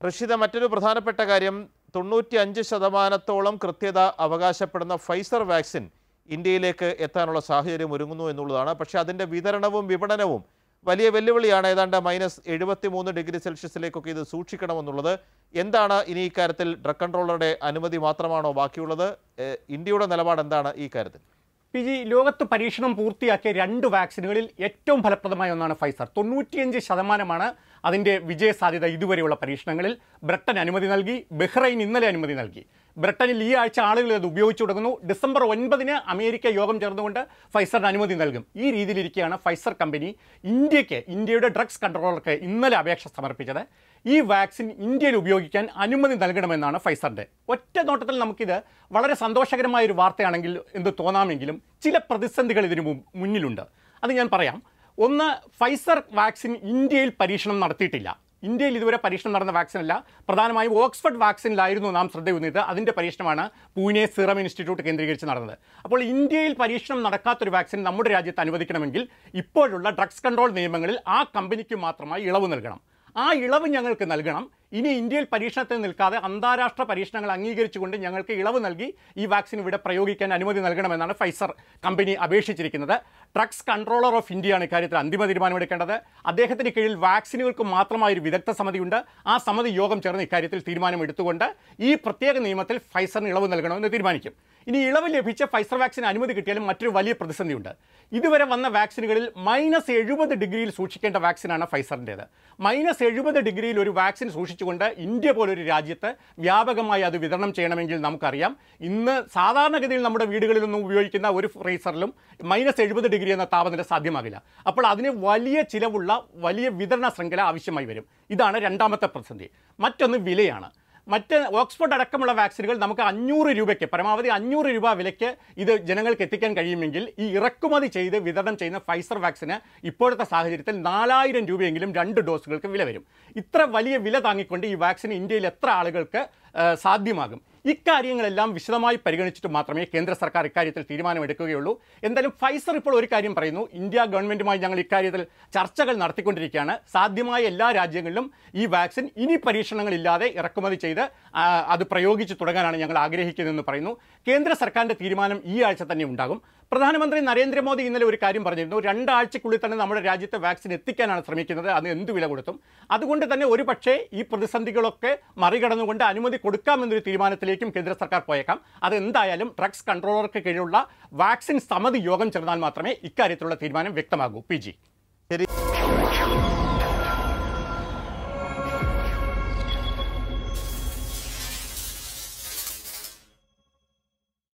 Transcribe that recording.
റഷിദ മറ്റൊരു പ്രധാനപ്പെട്ട കാര്യം തൊണ്ണൂറ്റി അഞ്ച് ശതമാനത്തോളം കൃത്യത അവകാശപ്പെടുന്ന ഫൈസർ വാക്സിൻ ഇന്ത്യയിലേക്ക് എത്താനുള്ള സാഹചര്യം ഒരുങ്ങുന്നു എന്നുള്ളതാണ് പക്ഷേ അതിൻ്റെ വിതരണവും വിപണനവും വലിയ വെല്ലുവിളിയാണ് ഏതാണ്ട് മൈനസ് എഴുപത്തി മൂന്ന് ഡിഗ്രി സെൽഷ്യസിലേക്കൊക്കെ ഇത് സൂക്ഷിക്കണമെന്നുള്ളത് എന്താണ് ഇനി ഇക്കാര്യത്തിൽ ഡ്രഗ് കൺട്രോളറുടെ അനുമതി മാത്രമാണോ ബാക്കിയുള്ളത് ഏഹ് ഇന്ത്യയുടെ നിലപാട് എന്താണ് ഈ കാര്യത്തിൽ പി ജി ലോകത്ത് പരീക്ഷണം പൂർത്തിയാക്കിയ രണ്ട് വാക്സിനുകളിൽ ഏറ്റവും ഫലപ്രദമായ ഒന്നാണ് ഫൈസർ തൊണ്ണൂറ്റിയഞ്ച് ശതമാനമാണ് അതിൻ്റെ വിജയ സാധ്യത ഇതുവരെയുള്ള പരീക്ഷണങ്ങളിൽ ബ്രിട്ടൻ അനുമതി നൽകി ബഹ്റൈൻ ഇന്നലെ അനുമതി നൽകി ബ്രിട്ടനിൽ ഈ ആഴ്ച ആളുകൾ അത് ഉപയോഗിച്ചു തുടങ്ങുന്നു ഡിസംബർ ഒൻപതിന് അമേരിക്ക യോഗം ചേർന്നുകൊണ്ട് ഫൈസറിന് അനുമതി നൽകും ഈ രീതിയിലിരിക്കുകയാണ് ഫൈസർ കമ്പനി ഇന്ത്യക്ക് ഇന്ത്യയുടെ ഡ്രഗ്സ് കൺട്രോളർക്ക് ഇന്നലെ അപേക്ഷ സമർപ്പിച്ചത് ഈ വാക്സിൻ ഇന്ത്യയിൽ ഉപയോഗിക്കാൻ അനുമതി നൽകണമെന്നാണ് ഫൈസറിൻ്റെ ഒറ്റ നോട്ടത്തിൽ നമുക്കിത് വളരെ സന്തോഷകരമായ ഒരു വാർത്തയാണെങ്കിൽ എന്ന് തോന്നാമെങ്കിലും ചില പ്രതിസന്ധികൾ ഇതിനു മുൻ- മുന്നിലുണ്ട് അത് ഞാൻ പറയാം ഒന്ന് ഫൈസർ വാക്സിൻ ഇന്ത്യയിൽ പരീക്ഷണം നടത്തിയിട്ടില്ല ഇന്ത്യയിൽ ഇതുവരെ പരീക്ഷണം നടന്ന വാക്സിൻ അല്ല പ്രധാനമായും ഓക്സ്ഫോർഡ് വാക്സിനിലായിരുന്നു നാം ശ്രദ്ധയൂന്നിയത് അതിൻ്റെ പരീക്ഷണമാണ് പൂനെ സിറം ഇൻസ്റ്റിറ്റ്യൂട്ട് കേന്ദ്രീകരിച്ച് നടന്നത് അപ്പോൾ ഇന്ത്യയിൽ പരീക്ഷണം നടക്കാത്തൊരു വാക്സിൻ നമ്മുടെ രാജ്യത്ത് അനുവദിക്കണമെങ്കിൽ ഇപ്പോഴുള്ള ഡ്രഗ്സ് കൺട്രോൾ നിയമങ്ങളിൽ ആ കമ്പനിക്ക് മാത്രമായി ഇളവ് നൽകണം ആ ഇളവ് ഞങ്ങൾക്ക് നൽകണം ഇനി ഇന്ത്യയിൽ പരീക്ഷണത്തിൽ നിൽക്കാതെ അന്താരാഷ്ട്ര പരീക്ഷണങ്ങൾ അംഗീകരിച്ചുകൊണ്ട് ഞങ്ങൾക്ക് ഇളവ് നൽകി ഈ വാക്സിൻ ഇവിടെ പ്രയോഗിക്കാൻ അനുമതി നൽകണമെന്നാണ് ഫൈസർ കമ്പനി അപേക്ഷിച്ചിരിക്കുന്നത് ഡ്രഗ്സ് കൺട്രോളർ ഓഫ് ഇന്ത്യയാണ് ഇക്കാര്യത്തിൽ അന്തിമ തീരുമാനമെടുക്കേണ്ടത് അദ്ദേഹത്തിന് കീഴിൽ വാക്സിനുകൾക്ക് മാത്രമായ ഒരു വിദഗ്ധ സമിതിയുണ്ട് ആ സമിതി യോഗം ചേർന്ന് ഇക്കാര്യത്തിൽ തീരുമാനമെടുത്തുകൊണ്ട് ഈ പ്രത്യേക നിയമത്തിൽ ഫൈസറിന് ഇളവ് നൽകണമെന്ന് തീരുമാനിക്കും ഇനി ഇളവ് ലഭിച്ച ഫൈസർ വാക്സിന് അനുമതി കിട്ടിയാലും മറ്റൊരു വലിയ പ്രതിസന്ധിയുണ്ട് ഇതുവരെ വന്ന വാക്സിനുകളിൽ മൈനസ് എഴുപത് ഡിഗ്രിയിൽ സൂക്ഷിക്കേണ്ട വാക്സിനാണ് ഫൈസറിൻ്റേത് മൈനസ് എഴുപത് ഡിഗ്രിയിൽ ഒരു വാക്സിൻ സൂക്ഷിച്ചുകൊണ്ട് ഇന്ത്യ പോലൊരു രാജ്യത്ത് വ്യാപകമായി അത് വിതരണം ചെയ്യണമെങ്കിൽ നമുക്കറിയാം ഇന്ന് സാധാരണഗതിയിൽ നമ്മുടെ വീടുകളിലൊന്നും ഉപയോഗിക്കുന്ന ഒരു ഫ്രീസറിലും മൈനസ് എഴുപത് ഡിഗ്രി എന്ന താപനില സാധ്യമാകില്ല അപ്പോൾ അതിന് വലിയ ചിലവുള്ള വലിയ വിതരണ ശൃംഖല ആവശ്യമായി വരും ഇതാണ് രണ്ടാമത്തെ പ്രതിസന്ധി മറ്റൊന്ന് വിലയാണ് മറ്റ് ഓക്സ്ഫോർഡ് അടക്കമുള്ള വാക്സിനുകൾ നമുക്ക് അഞ്ഞൂറ് രൂപയ്ക്ക് പരമാവധി അഞ്ഞൂറ് രൂപ വിലയ്ക്ക് ഇത് ജനങ്ങൾക്ക് എത്തിക്കാൻ കഴിയുമെങ്കിൽ ഈ ഇറക്കുമതി ചെയ്ത് വിതരണം ചെയ്യുന്ന ഫൈസർ വാക്സിന് ഇപ്പോഴത്തെ സാഹചര്യത്തിൽ നാലായിരം രൂപയെങ്കിലും രണ്ട് ഡോസുകൾക്ക് വില വരും ഇത്ര വലിയ വില താങ്ങിക്കൊണ്ട് ഈ വാക്സിൻ ഇന്ത്യയിൽ എത്ര ആളുകൾക്ക് ആ, സാധ്യമാകും ഇക്കാര്യങ്ങളെല്ലാം വിശദമായി പരിഗണിച്ചിട്ട് മാത്രമേ കേന്ദ്ര സർക്കാർ ഇക്കാര്യത്തിൽ തീരുമാനമെടുക്കുകയുള്ളൂ എന്തായാലും ഫൈസർ ഇപ്പോൾ ഒരു കാര്യം പറയുന്നു ഇന്ത്യ ഗവൺമെന്റുമായി ഞങ്ങൾ ഇക്കാര്യത്തിൽ ചർച്ചകൾ നടത്തിക്കൊണ്ടിരിക്കുകയാണ് സാധ്യമായ എല്ലാ രാജ്യങ്ങളിലും ഈ വാക്സിൻ ഇനി പരീക്ഷണങ്ങളില്ലാതെ ഇറക്കുമതി ചെയ്ത് ആ, അത് പ്രയോഗിച്ച് തുടങ്ങാനാണ് ഞങ്ങൾ ആഗ്രഹിക്കുന്നതെന്ന് പറയുന്നു കേന്ദ്ര സർക്കാരിന്റെ തീരുമാനം ഈ ആഴ്ച തന്നെ ഉണ്ടാകും പ്രധാനമന്ത്രി നരേന്ദ്രമോദി ഇന്നലെ ഒരു കാര്യം പറഞ്ഞിരുന്നു രണ്ടാഴ്ചക്കുള്ളിൽ തന്നെ നമ്മുടെ രാജ്യത്തെ വാക്സിൻ എത്തിക്കാനാണ് ശ്രമിക്കുന്നത് അത് എന്ത് വില കൊടുത്തും അതുകൊണ്ട് തന്നെ ഒരു പക്ഷേ ഈ പ്രതിസന്ധികളൊക്കെ മറികടന്നുകൊണ്ട് അനുമതി കൊടുക്കാമെന്നൊരു തീരുമാനത്തിലേക്കും കേന്ദ്ര സർക്കാർ പോയേക്കാം അത് എന്തായാലും ഡ്രഗ്സ് കൺട്രോളർക്ക് കീഴിലുള്ള വാക്സിൻ സമിതി യോഗം ചേർന്നാൽ മാത്രമേ ഇക്കാര്യത്തിലുള്ള തീരുമാനം വ്യക്തമാകൂ പി ശരി